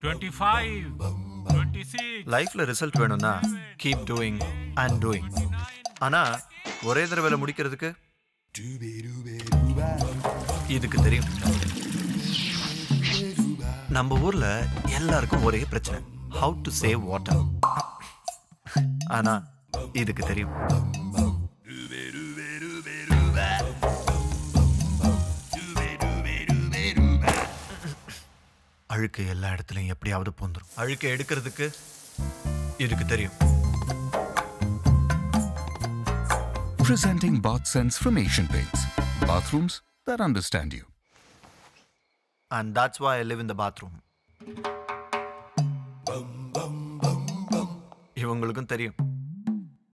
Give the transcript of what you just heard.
Twenty five twenty six லைஃப்ல result வேணும்னா keep doing and doing ஆனா ஒரே தடவை முடிக்கிறதுக்கு இதுக்கு தெரியும் நம்ம ஊர்ல எல்லாருக்கும் ஒரே பிரச்சனை ஹவு டு சேவ் வாட்டர் ஆனா இதுக்கு தெரியும் அழுக்கு எல்லா இடத்துலயும் எப்படியாவது போந்துரும் அழுக்கு எடுக்கிறதுக்கு இதுக்கு தெரியும் Presenting bath scents from Asian Paints. Bathrooms that understand you. and that's why I live in the bathroom இவங்களுக்கும் தெரியும்